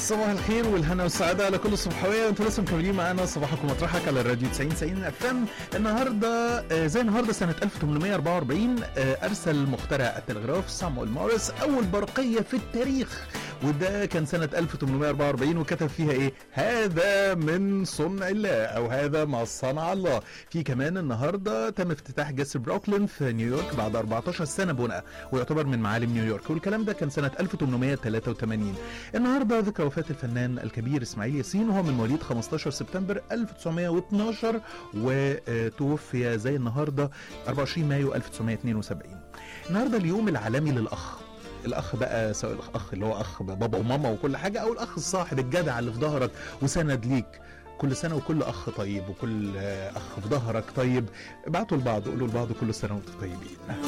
صباح الخير والهنا والسعادة على كل الصبحوية وانتوا لسه مكملين معانا صباحكم مطرحك على الراديو 90 90 اف ام النهارده آه، زي النهارده سنة 1844 آه، أرسل مخترع التلغراف سامويل موريس أول برقية في التاريخ وده كان سنة 1844 وكتب فيها ايه هذا من صنع الله او هذا ما صنع الله في كمان النهارده تم افتتاح جسر بروكلين في نيويورك بعد 14 سنة بناء ويعتبر من معالم نيويورك والكلام ده كان سنة 1883 النهارده ذكرى وفاة الفنان الكبير اسماعيل ياسين وهو من مواليد 15 سبتمبر 1912 وتوفي زي النهارده 24 مايو 1972 النهارده اليوم العالمي للاخ الاخ بقى سواء الاخ اللي هو اخ بابا وماما وكل حاجه او الاخ الصاحب الجدع اللي في ظهرك وسند ليك كل سنه وكل اخ طيب وكل آه، اخ في ظهرك طيب ابعتوا لبعض قولوا لبعض كل سنه وانتم طيبين